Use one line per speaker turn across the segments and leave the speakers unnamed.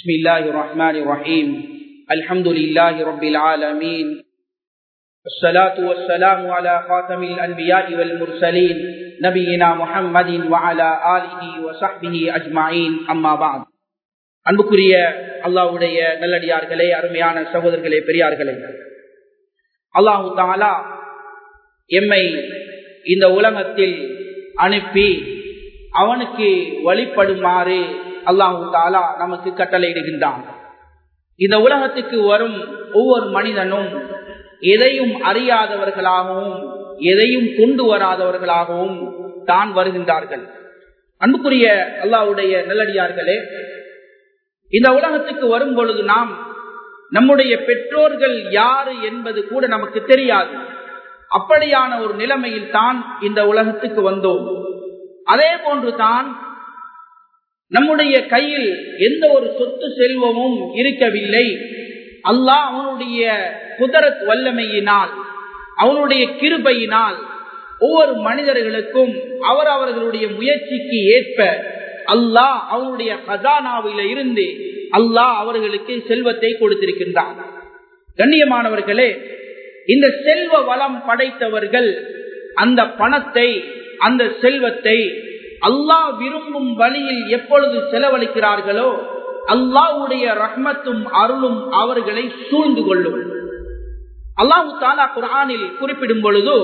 بسم الله الرحمن الرحيم الحمد لله رب العالمين الصلاة والسلام على خاتم الأنبياء والمرسلين نبينا محمد وعلى آله وصحبه أجمعين أما بعد அன்புக்குரிய அல்லாவுடைய நல்லடியார்களே அருமையான சகோதரர்களே பெரியார்களே அல்லாஹு தாலா எம்மை இந்த உலகத்தில் அனுப்பி அவனுக்கு வழிபடுமாறு அல்லாஹு தாலா நமக்கு கட்டளையிடுகின்றான் இந்த உலகத்துக்கு வரும் ஒவ்வொரு மனிதனும் எதையும் அறியாதவர்களாகவும் எதையும் கொண்டு வராதவர்களாகவும் தான் வருகின்றார்கள் அன்புக்குரிய அல்லாவுடைய நல்லடியார்களே இந்த உலகத்துக்கு வரும் பொழுது நாம் நம்முடைய பெற்றோர்கள் யாரு என்பது கூட நமக்கு தெரியாது அப்படியான ஒரு நிலைமையில் தான் இந்த உலகத்துக்கு வந்தோம் அதே போன்று தான் நம்முடைய கையில் எந்த ஒரு சொத்து செல்வமும் இருக்கவில்லை அல்லாஹ் அவனுடைய குதரத் வல்லமையினால் அவனுடைய கிருபையினால் ஒவ்வொரு மனிதர்களுக்கும் அவர் அவர்களுடைய முயற்சிக்கு ஏற்ப அல்லாஹ் அவனுடைய கஜானாவில இருந்து அல்லாஹ் அவர்களுக்கு செல்வத்தை கொடுத்திருக்கின்றான் கண்ணியமானவர்களே இந்த செல்வ வளம் படைத்தவர்கள் அந்த பணத்தை அந்த செல்வத்தை அல்லாஹ் விரும்பும் வழியில் எப்பொழுது செலவழிக்கிறார்களோ அல்லாவுடைய ரஹ்மத்தும் அருளும் அவர்களை சூழ்ந்து கொள்ளும் அல்லாஹு தாலா குரானில் குறிப்பிடும் பொழுது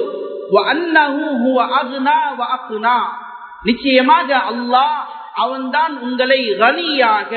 நிச்சயமாக அல்லாஹ் அவன்தான் உங்களை கனியாக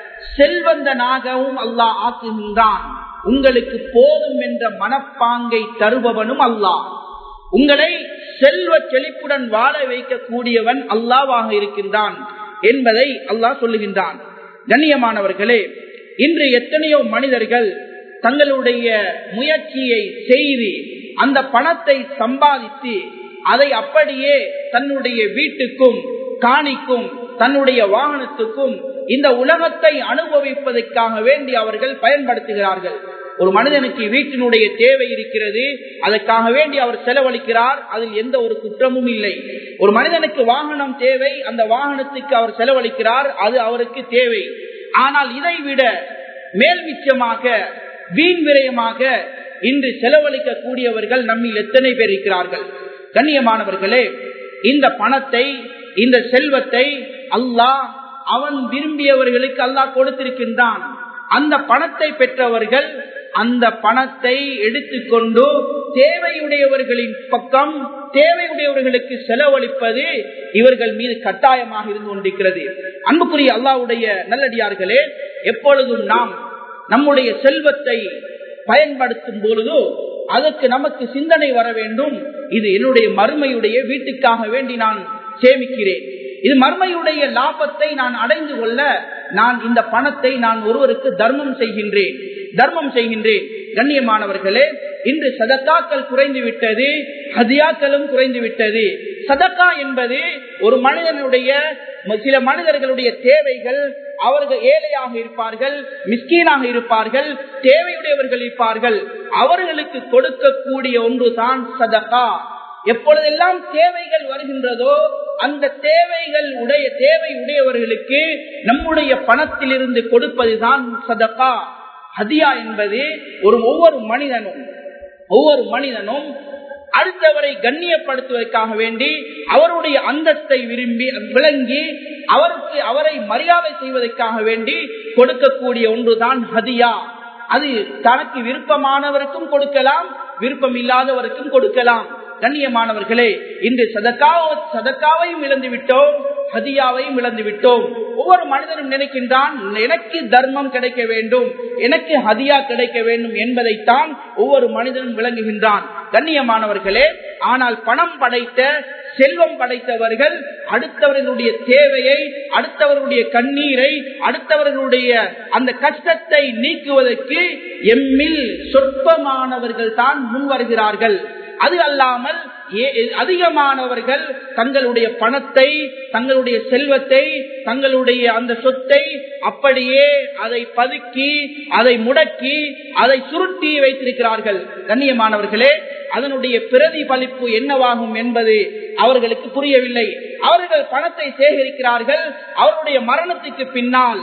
செல்வந்தனாகவும் அல்லாஹ் ஆக்குகின்றான் உங்களுக்கு போதும் என்ற மனப்பாங்கை தருபவனும் அல்லாஹ் உங்களை செல்வ செழிப்புடன் வாழ வைக்கக்கூடியவன் அல்லாவாக இருக்கின்றான் என்பதை அல்லாஹ் சொல்லுகின்றான் கண்ணியமானவர்களே இன்று எத்தனையோ மனிதர்கள் தங்களுடைய முயற்சியை செய்து அந்த பணத்தை சம்பாதித்து அதை அப்படியே தன்னுடைய வீட்டுக்கும் காணிக்கும் தன்னுடைய வாகனத்துக்கும் இந்த உலகத்தை அனுபவிப்பதற்காக வேண்டி அவர்கள் பயன்படுத்துகிறார்கள் ஒரு மனிதனுக்கு வீட்டினுடைய தேவை இருக்கிறது அதற்காக வேண்டி அவர் செலவழிக்கிறார் அதில் எந்த ஒரு குற்றமும் இல்லை ஒரு மனிதனுக்கு வாகனம் தேவை அந்த வாகனத்துக்கு அவர் செலவழிக்கிறார் அது அவருக்கு தேவை ஆனால் இதை விட மேல் மிச்சமாக வீண் விரயமாக இன்று செலவழிக்க கூடியவர்கள் நம்மில் எத்தனை பேர் இருக்கிறார்கள் கண்ணியமானவர்களே இந்த பணத்தை இந்த செல்வத்தை அல்லாஹ் அவன் விரும்பியவர்களுக்கு அல்லாஹ் கொடுத்திருக்கின்றான் அந்த பணத்தை பெற்றவர்கள் அந்த பணத்தை எடுத்துக்கொண்டு தேவையுடையவர்களின் பக்கம் தேவையுடையவர்களுக்கு செலவழிப்பது இவர்கள் மீது கட்டாயமாக இருந்து கொண்டிருக்கிறது அன்புக்குரிய அல்லாவுடைய நல்லடியார்களே எப்பொழுதும் நாம் நம்முடைய செல்வத்தை பயன்படுத்தும் பொழுதோ அதற்கு நமக்கு சிந்தனை வர வேண்டும் இது என்னுடைய மறுமையுடைய வீட்டுக்காக வேண்டி நான் சேமிக்கிறேன் இது மர்மையுடைய லாபத்தை நான் அடைந்து கொள்ள நான் இந்த பணத்தை நான் ஒருவருக்கு தர்மம் செய்கின்றேன் தர்மம் செய்கின்றேன் கண்ணியமானவர்களே இன்று சதக்காக்கள் குறைந்து விட்டது ஹதியாக்களும் குறைந்து விட்டது சதக்கா என்பது ஒரு மனிதனுடைய சில மனிதர்களுடைய தேவைகள் அவர்கள் ஏழையாக இருப்பார்கள் மிஸ்கீனாக இருப்பார்கள் தேவையுடையவர்கள் இருப்பார்கள் அவர்களுக்கு கொடுக்கக்கூடிய ஒன்றுதான் சதக்கா எப்பொழுதெல்லாம் தேவைகள் வருகின்றதோ அந்த தேவைகள் உடைய தேவை உடையவர்களுக்கு நம்முடைய பணத்திலிருந்து கொடுப்பதுதான் சதக்கா ஹதியா என்பது ஒரு ஒவ்வொரு மனிதனும் ஒவ்வொரு மனிதனும் அடுத்தவரை கண்ணியப்படுத்துவதற்காக வேண்டி அவருடைய அந்தத்தை விரும்பி விளங்கி அவருக்கு அவரை மரியாதை செய்வதற்காக வேண்டி கொடுக்கக்கூடிய ஒன்றுதான் ஹதியா அது தனக்கு விருப்பமானவருக்கும் கொடுக்கலாம் விருப்பம் இல்லாதவருக்கும் கொடுக்கலாம் கண்ணியமானவர்களே இன்று சதக்காவ சதக்காவையும் இழந்து விட்டோம் ஹதியாவையும் இழந்து விட்டோம் ஒவ்வொரு மனிதனும் நினைக்கின்றான் எனக்கு தர்மம் கிடைக்க வேண்டும் எனக்கு ஹதியா கிடைக்க வேண்டும் என்பதைத்தான் ஒவ்வொரு மனிதனும் விளங்குகின்றான் கண்ணியமானவர்களே ஆனால் பணம் படைத்த செல்வம் படைத்தவர்கள் அடுத்தவர்களுடைய தேவையை அடுத்தவர்களுடைய கண்ணீரை அடுத்தவர்களுடைய அந்த கஷ்டத்தை நீக்குவதற்கு எம்மில் சொற்பமானவர்கள் தான் முன் வருகிறார்கள் அது அல்லாமல் அதிகமானவர்கள் தங்களுடைய பணத்தை தங்களுடைய செல்வத்தை தங்களுடைய அந்த சொத்தை அப்படியே அதை பதுக்கி அதை முடக்கி அதை சுருட்டி வைத்திருக்கிறார்கள் கண்ணியமானவர்களே அதனுடைய பிரதிபலிப்பு என்னவாகும் என்பது அவர்களுக்கு புரியவில்லை அவர்கள் பணத்தை சேகரிக்கிறார்கள் அவருடைய மரணத்துக்கு பின்னால்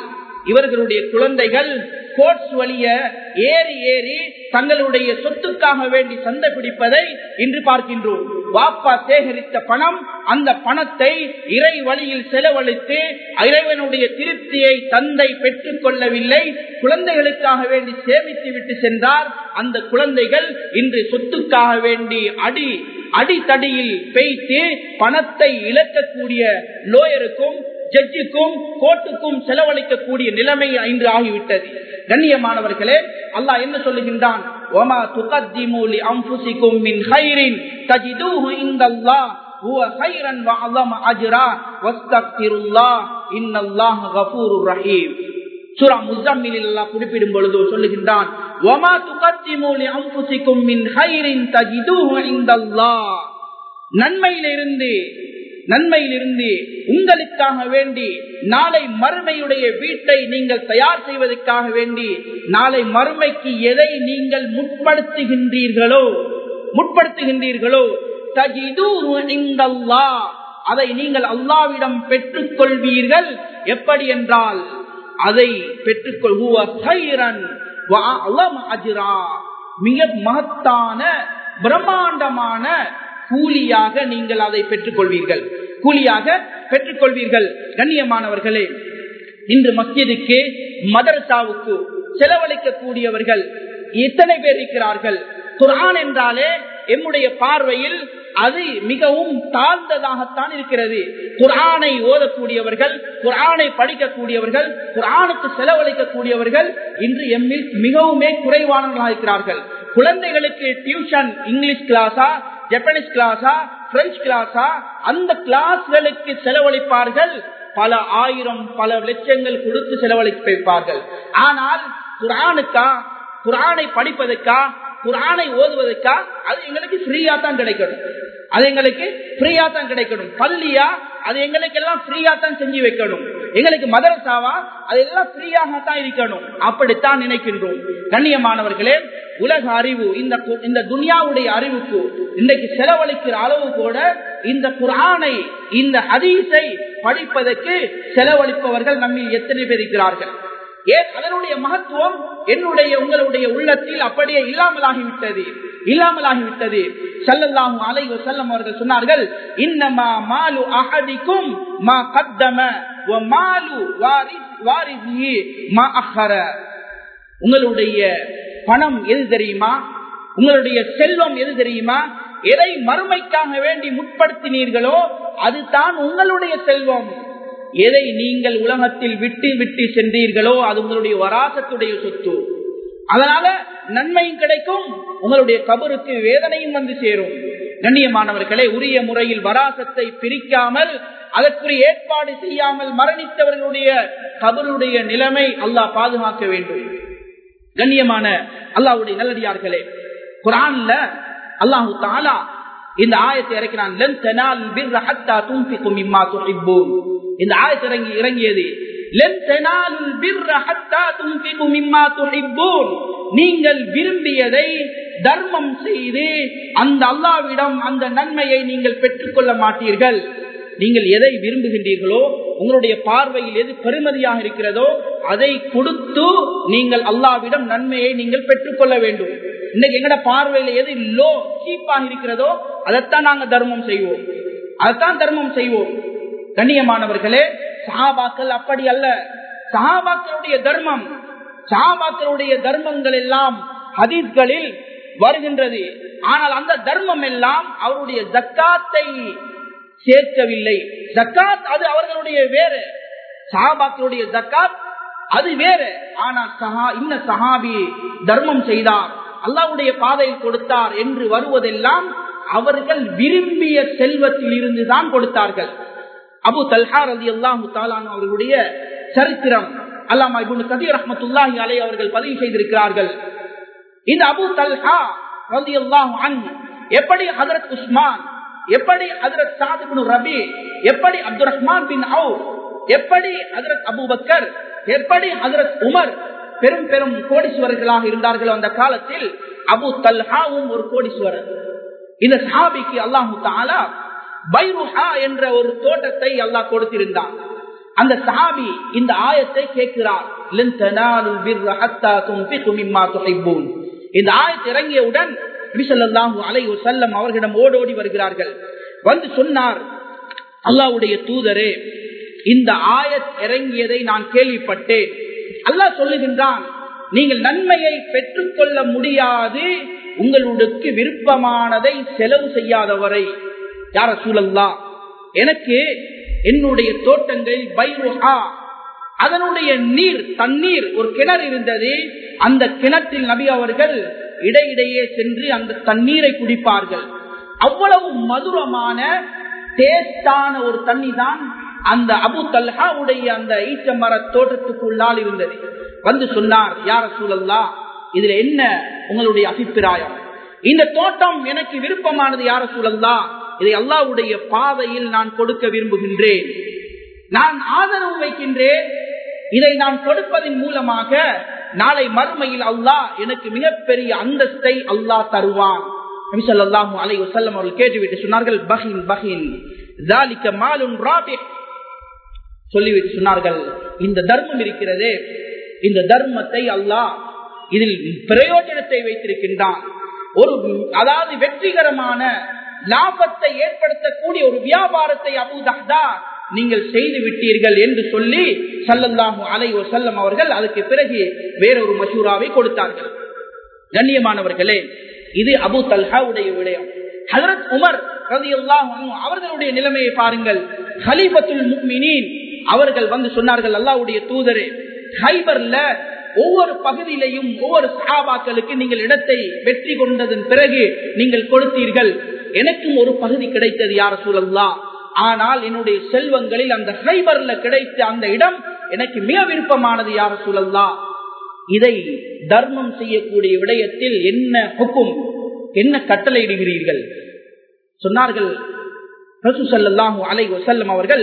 இவர்களுடைய குழந்தைகள் கோட்ஸ் வழிய ஏறி ஏறி தங்களுடைய சொத்துக்காக வேண்டி சந்தை பிடிப்பதை இன்று பார்க்கின்றோம் வாப்பா சேகரித்த பணம் அந்த பணத்தை இறை வழியில் செலவழித்து இறைவனுடைய திருப்தியை தந்தை பெற்றுக் கொள்ளவில்லை குழந்தைகளுக்காக வேண்டி சேமித்து விட்டு சென்றார் அந்த குழந்தைகள் இன்று சொத்துக்காக வேண்டி அடி அடித்தடியில் பெய்த்து பணத்தை இழக்கக்கூடிய லோயருக்கும் ஜட்ஜுக்கும் கோர்ட்டுக்கும் செலவழிக்கக்கூடிய நிலைமை இன்று ஆகிவிட்டது கண்ணியமானவர்களே அல்லாஹ் என்ன சொல்லுகின்றான் ஒமா துகத்திமூலி அம்புசிக்கும் மின் ஹைரின் தஜிதூஹு இந்தல்லாஹ் هو خيرا وعظم اجرا واستغفر الله ان الله غفور رحيم சூரா முஸம்மிலில் அல்லாஹ் குறிப்பிடும் பொழுது சொல்லுகின்றான் வமா துகத்திமு லி அன்ஃபுசிக்கும் மின் ஹைரின் தஜிதுஹு இந்தல்லாஹ் நன்மையிலிருந்து நன்மையிலிருந்து உங்களுக்காக வேண்டி நாளை மறுமையுடைய வீட்டை நீங்கள் தயார் செய்வதற்காக வேண்டி நாளை மறுமைக்கு எதை நீங்கள் முற்படுத்துகின்றீர்களோ முற்படுத்துகின்றீர்களோ அதை நீங்கள் அல்லாவிடம் பெற்றுக் கொள்வீர்கள் எப்படி என்றால் அதை பெற்றுக்கொள்வன் மிக மகத்தான பிரம்மாண்டமான கூலியாக நீங்கள் அதை பெற்றுக் கொள்வீர்கள் கூலியாக பெற்றுக் கொள்வீர்கள் கண்ணியமானவர்களே இன்று மஸ்ஜிதுக்கு மதரசாவுக்கு செலவழிக்கக்கூடியவர்கள் எத்தனை பேர் இருக்கிறார்கள் குரான் என்றாலே எம்முடைய பார்வையில் அது மிகவும் தாழ்ந்ததாகத்தான் இருக்கிறது குரானை ஓதக்கூடியவர்கள் குரானை படிக்கக்கூடியவர்கள் குரானுக்கு செலவழிக்கக்கூடியவர்கள் இன்று எம்மில் மிகவுமே குறைவானவர்களாக இருக்கிறார்கள் குழந்தைகளுக்கு டியூஷன் இங்கிலீஷ் கிளாஸா ஜப்பனீஸ் கிளாஸா பிரெஞ்சு கிளாஸா அந்த கிளாஸ்களுக்கு செலவழிப்பார்கள் பல ஆயிரம் பல லட்சங்கள் கொடுத்து செலவழிப்பார்கள் ஆனால் குரானுக்கா குரானை படிப்பதற்கா குரானை ஓதுவதற்கா அது எங்களுக்கு ஃப்ரீயா தான் கிடைக்கணும் அது எங்களுக்கு ஃப்ரீயா தான் கிடைக்கணும் பள்ளியா அது எங்களுக்கு எல்லாம் ஃப்ரீயா தான் செஞ்சு வைக்கணும் எங்களுக்கு மதரசாவா அது எல்லாம் ஃப்ரீயாக தான் இருக்கணும் அப்படித்தான் நினைக்கின்றோம் கண்ணியமானவர்களே உலக அறிவு இந்த இந்த துனியாவுடைய அறிவுக்கு இன்றைக்கு செலவழிக்கிற அளவு கூட இந்த குரானை இந்த ஹதீஸை படிப்பதற்கு செலவழிப்பவர்கள் நம்மில் எத்தனை பேர் இருக்கிறார்கள் ஏன் அதனுடைய மகத்துவம் என்னுடைய உங்களுடைய உள்ளத்தில் அப்படியே இல்லாமலாகிவிட்டது இல்லாமலாகிவிட்டது சல்லல்லாஹு அலைஹி வஸல்லம் அவர்கள் சொன்னார்கள் இன்னமா மாலு அஹதிக்கும் மா கத்தம வ மாலு வாரிஸ் வாரிசிஹி மா அஹர உங்களுடைய பணம் எது தெரியுமா உங்களுடைய செல்வம் எது தெரியுமா எதை மறுமைக்காக வேண்டி முற்படுத்தினீர்களோ அதுதான் உங்களுடைய செல்வம் எதை நீங்கள் உலகத்தில் விட்டு விட்டு சென்றீர்களோ அது உங்களுடைய வராசத்துடைய சொத்து அதனால நன்மையும் கிடைக்கும் உங்களுடைய கபருக்கு வேதனையும் வந்து சேரும் கண்ணியமானவர்களே உரிய முறையில் வராசத்தை பிரிக்காமல் அதற்குரிய ஏற்பாடு செய்யாமல் மரணித்தவர்களுடைய கபருடைய நிலைமை அல்லாஹ் பாதுகாக்க வேண்டும் கண்ணியமான அல்லாவுடைய நல்லடியார்களே குரான்ல அல்லாஹு தாலா இந்த ஆயத்தை இறக்கினான் இந்த ஆயத்தை இறங்கி இறங்கியது நீங்கள் விரும்பியதை தர்மம் செய்து அந்த அல்லாவிடம் அந்த நன்மையை நீங்கள் பெற்றுக்கொள்ள மாட்டீர்கள் நீங்கள் எதை விரும்புகின்றீர்களோ உங்களுடைய பார்வையில் எது பெருமதியாக இருக்கிறதோ அதை கொடுத்து நீங்கள் அல்லாவிடம் நன்மையை நீங்கள் பெற்றுக்கொள்ள வேண்டும் இன்னைக்கு எங்கட பார்வையில எது லோ சீப்பாக இருக்கிறதோ அதைத்தான் நாங்க தர்மம் செய்வோம் அதைத்தான் தர்மம் செய்வோம் கண்ணியமானவர்களே சஹாபாக்கள் அப்படி அல்ல சஹாபாக்களுடைய தர்மம் சஹாபாக்களுடைய தர்மங்கள் எல்லாம் ஹதீஸ்களில் வருகின்றது ஆனால் அந்த தர்மம் எல்லாம் அவருடைய ஜக்காத்தை சேர்க்கவில்லை ஜக்காத் அது அவர்களுடைய வேறு சஹாபாக்களுடைய ஜக்காத் அது வேறு ஆனால் சஹா இன்ன சஹாபி தர்மம் செய்தார் அல்லாவுடைய பாதையில் கொடுத்தார் என்று வருவதெல்லாம் அவர்கள் விரும்பிய செல்வத்தில் இருந்துதான் கொடுத்தார்கள் அபு தல்ஹா ரதி அல்லாஹு தாலான் அவர்களுடைய சரித்திரம் அல்லாமா இபுன் கதீர் ரஹமத்துல்லாஹி அலை அவர்கள் பதிவு செய்திருக்கிறார்கள் இந்த அபு தல்ஹா ரதி அல்லாஹு எப்படி ஹதரத் உஸ்மான் எப்படி ஹதரத் சாதிபின் ரபி எப்படி அப்துல் ரஹ்மான் பின் அவு எப்படி ஹதரத் அபுபக்கர் எப்படி ஹதரத் உமர் பெரும் பெரும் கோடீஸ்வரர்களாக இருந்தார்கள் அந்த காலத்தில் அபு தல்ஹாவும் ஒரு கோடீஸ்வரர் இந்த சஹாபிக்கு அல்லாஹு தாலா பைருஹா என்ற ஒரு தோட்டத்தை அல்லாஹ் கொடுத்திருந்தான் அந்த சஹாபி இந்த ஆயத்தை கேட்கிறார் இந்த ஆயத்தை இறங்கியவுடன் அலை செல்லம் அவர்களிடம் ஓடோடி வருகிறார்கள் வந்து சொன்னார் அல்லாவுடைய தூதரே இந்த ஆயத் இறங்கியதை நான் கேள்விப்பட்டேன் அல்லாஹ் சொல்லுகின்றான் நீங்கள் நன்மையை பெற்றுக்கொள்ள முடியாது உங்களுக்கு விருப்பமானதை செலவு செய்யாதவரை யார சூழல்லா எனக்கு என்னுடைய தோட்டங்களில் பைருஹா அதனுடைய நீர் தண்ணீர் ஒரு கிணறு இருந்தது அந்த கிணற்றில் நபி அவர்கள் இடையிடையே சென்று அந்த தண்ணீரை குடிப்பார்கள் அவ்வளவு மதுரமான டேஸ்டான ஒரு தண்ணி தான் அந்த அபு தல்ஹாவுடைய அந்த ஈச்சமர தோட்டத்துக்குள்ளால் இருந்தது வந்து சொன்னார் யார சூழல்லா இதுல என்ன உங்களுடைய அபிப்பிராயம் இந்த தோட்டம் எனக்கு விருப்பமானது யார சூழல்லா இதை அல்லாவுடைய பாதையில் நான் கொடுக்க விரும்புகின்றேன் நான் ஆதரவு வைக்கின்றேன் இதை நான் கொடுப்பதன் மூலமாக நாளை மறுமையில் அல்லாஹ் எனக்கு மிகப்பெரிய அந்தஸ்தை அல்லாஹ் தருவான் அலை வசல்லம் அவர்கள் கேட்டுவிட்டு சொன்னார்கள் பஹின் பஹின் மாலுன் சொல்லிவிட்டு சொன்னார்கள் இந்த தர்மம் இருக்கிறதே இந்த தர்மத்தை அல்லாஹ் இதில் பிரயோஜனத்தை வைத்திருக்கின்றான் ஒரு அதாவது வெற்றிகரமான லாபத்தை ஏற்படுத்தக்கூடிய ஒரு வியாபாரத்தை அபுதஹ்தா நீங்கள் செய்து விட்டீர்கள் என்று சொல்லி சல்லல்லாஹு அலை செல்லம் அவர்கள் அதுக்கு பிறகு வேறொரு மசூராவை கொடுத்தார்கள் கண்ணியமானவர்களே இது அபு தல்ஹாவுடைய விடயம் ஹசரத் உமர் அவர்களுடைய நிலைமையை பாருங்கள் ஹலிபத்துல் முக்மினின் அவர்கள் வந்து சொன்னார்கள் அல்லாவுடைய தூதரே ஹைபர்ல ஒவ்வொரு பகுதியிலையும் ஒவ்வொரு சகாபாக்களுக்கு நீங்கள் இடத்தை வெற்றி கொண்டதன் பிறகு நீங்கள் கொடுத்தீர்கள் எனக்கும் ஒரு பகுதி கிடைத்தது யார சூழல்லா ஆனால் என்னுடைய செல்வங்களில் அந்த ஹைபர்ல கிடைத்த அந்த இடம் எனக்கு மிக விருப்பமானது யார சூழல்லா இதை தர்மம் செய்யக்கூடிய விடயத்தில் என்ன ஹுக்கும் என்ன கட்டளையிடுகிறீர்கள் சொன்னார்கள் அவர்கள்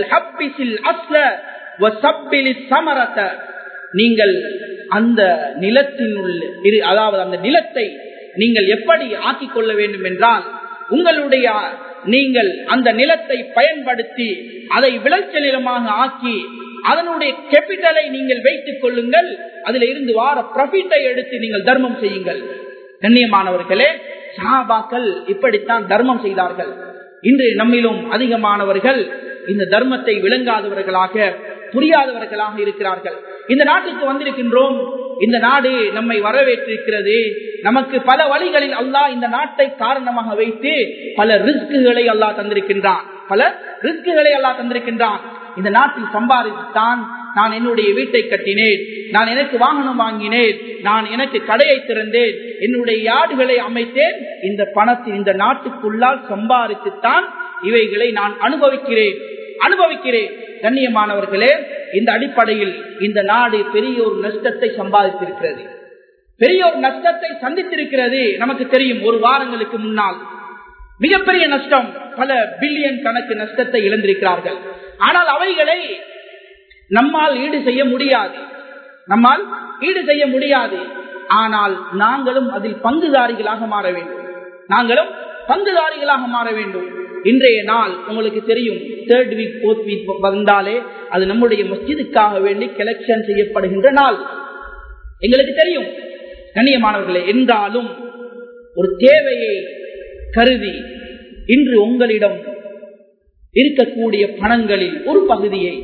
நீங்கள் அந்த நிலத்தின் அதாவது அந்த நிலத்தை நீங்கள் எப்படி ஆக்கிக் கொள்ள வேண்டும் என்றால் உங்களுடைய நீங்கள் அந்த நிலத்தை பயன்படுத்தி அதை விளைச்சல் நிலமாக ஆக்கி அதனுடைய கேபிட்டலை நீங்கள் வைத்துக் கொள்ளுங்கள் அதுல இருந்து வார ப்ராஃபிட்டை எடுத்து நீங்கள் தர்மம் செய்யுங்கள் கண்ணியமானவர்களே சஹாபாக்கள் இப்படித்தான் தர்மம் செய்தார்கள் இன்று நம்மிலும் அதிகமானவர்கள் இந்த தர்மத்தை விளங்காதவர்களாக புரியாதவர்களாக இருக்கிறார்கள் இந்த நாட்டுக்கு வந்திருக்கின்றோம் இந்த நாடு நம்மை வரவேற்றிருக்கிறது நமக்கு பல வழிகளில் அல்லாஹ் இந்த நாட்டை காரணமாக வைத்து பல ரிஸ்குகளை அல்லாஹ் தந்திருக்கின்றான் பல ரிஸ்குகளை அல்லாஹ் தந்திருக்கின்றான் இந்த நாட்டில் சம்பாதித்தான் நான் என்னுடைய வீட்டை கட்டினேன் நான் எனக்கு வாகனம் வாங்கினேன் நான் எனக்கு கடையை திறந்தேன் என்னுடைய யாடுகளை அமைத்தேன் இந்த பணத்தை இந்த நாட்டுக்குள்ளால் சம்பாதித்துத்தான் இவைகளை நான் அனுபவிக்கிறேன் அனுபவிக்கிறேன் கண்ணியமானவர்களே இந்த அடிப்படையில் இந்த நாடு பெரிய ஒரு நஷ்டத்தை சம்பாதித்திருக்கிறது பெரிய ஒரு நஷ்டத்தை சந்தித்திருக்கிறது நமக்கு தெரியும் ஒரு வாரங்களுக்கு முன்னால் மிகப்பெரிய நஷ்டம் பல பில்லியன் கணக்கு நஷ்டத்தை இழந்திருக்கிறார்கள் ஆனால் அவைகளை நம்மால் ஈடு செய்ய முடியாது நம்மால் ஈடு செய்ய முடியாது ஆனால் நாங்களும் அதில் பங்குதாரிகளாக மாற வேண்டும் நாங்களும் பங்குதாரிகளாக மாற வேண்டும் இன்றைய நாள் உங்களுக்கு தெரியும் தேர்ட் வீக் போர்த் வீக் வந்தாலே அது நம்முடைய மஸ்ஜிதுக்காக வேண்டி கலெக்ஷன் செய்யப்படுகின்ற நாள் எங்களுக்கு தெரியும் கண்ணியமானவர்களே என்றாலும் ஒரு தேவையை கருதி இன்று உங்களிடம் இருக்கக்கூடிய பணங்களில் ஒரு பகுதியை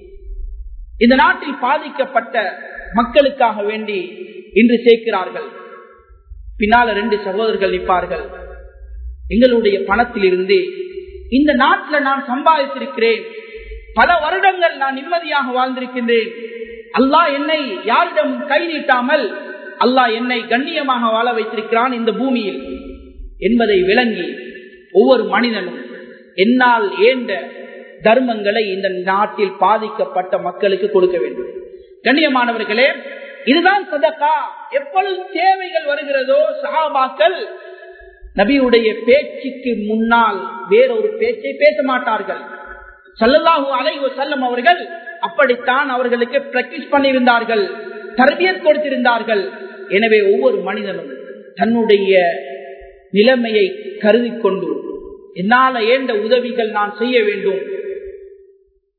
இந்த நாட்டில் பாதிக்கப்பட்ட மக்களுக்காக வேண்டி இன்று சேர்க்கிறார்கள் பின்னால ரெண்டு சகோதரர்கள் நிற்பார்கள் எங்களுடைய பணத்தில் இருந்து இந்த நாட்டில் நான் சம்பாதித்திருக்கிறேன் பல வருடங்கள் நான் நிம்மதியாக வாழ்ந்திருக்கின்றேன் அல்லாஹ் என்னை யாரிடம் கை நீட்டாமல் அல்லாஹ் என்னை கண்ணியமாக வாழ வைத்திருக்கிறான் இந்த பூமியில் என்பதை விளங்கி ஒவ்வொரு மனிதனும் என்னால் ஏண்ட தர்மங்களை இந்த நாட்டில் பாதிக்கப்பட்ட மக்களுக்கு கொடுக்க வேண்டும் கண்ணியமானவர்களே இதுதான் சதக்கா எப்பொழுது தேவைகள் வருகிறதோ சகாபாக்கள் நபியுடைய பேச்சுக்கு முன்னால் வேறொரு பேச்சை பேச மாட்டார்கள் சல்லல்லாஹு அலைவ செல்லம் அவர்கள் அப்படித்தான் அவர்களுக்கு பிராக்டிஸ் பண்ணியிருந்தார்கள் தரபியத் கொடுத்திருந்தார்கள் எனவே ஒவ்வொரு மனிதனும் தன்னுடைய நிலைமையை கருதி கொண்டு என்னால ஏண்ட உதவிகள் நான் செய்ய வேண்டும்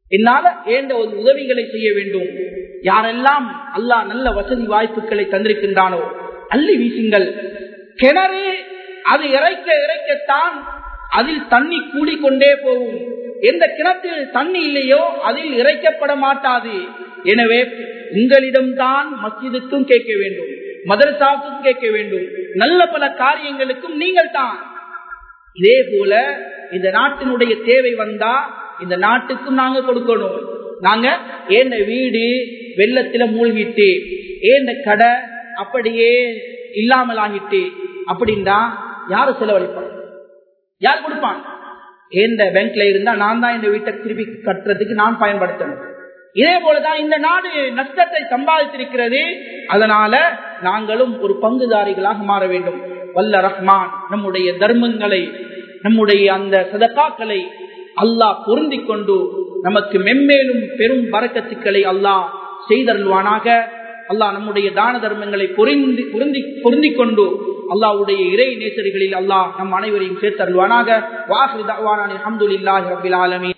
என்னால ஏண்ட ஒரு உதவிகளை செய்ய வேண்டும் யாரெல்லாம் அல்லாஹ் நல்ல வசதி வாய்ப்புகளை தந்திருக்கின்றானோ அள்ளி வீசுங்கள் கிணறு அது இறைக்க இறைக்கத்தான் அதில் தண்ணி கூடிக்கொண்டே போகும் எந்த கிணற்றில் தண்ணி இல்லையோ அதில் இறைக்கப்பட மாட்டாது எனவே உங்களிடம்தான் மஸ்ஜிதுக்கும் கேட்க வேண்டும் மதரசாவுக்கும் கேட்க வேண்டும் நல்ல பல காரியங்களுக்கும் நீங்கள் தான் இதே போல இந்த நாட்டினுடைய தேவை வந்தா இந்த நாட்டுக்கும் நாங்க கொடுக்கணும் நாங்க ஏண்ட வீடு வெள்ளத்துல மூழ்கிட்டு ஏண்ட கடை அப்படியே இல்லாமல் ஆகிட்டு அப்படின்னா யாரு செலவழிப்பான் யார் கொடுப்பான் ஏந்த பேங்க்ல இருந்தா நான் தான் இந்த வீட்டை திருப்பி கட்டுறதுக்கு நான் பயன்படுத்தணும் இதே போலதான் இந்த நாடு நஷ்டத்தை சம்பாதித்திருக்கிறது அதனால நாங்களும் ஒரு பங்குதாரிகளாக மாற வேண்டும் வல்ல ரஹ்மான் நம்முடைய தர்மங்களை நம்முடைய அந்த சதக்காக்களை அல்லாஹ் பொருந்தி கொண்டு நமக்கு மென்மேலும் பெரும் பறக்கத்துக்களை அல்லாஹ் செய்தருள்வானாக அல்லாஹ் நம்முடைய தான தர்மங்களை பொருந்தி பொருந்தி பொருந்தி கொண்டு அல்லாவுடைய இறை நேசர்களில் அல்லாஹ் நம் அனைவரையும் சேர்த்தருள்வானாக வாஹிதான அஹமதுல்லாஹி ரபில் ஆலமீன்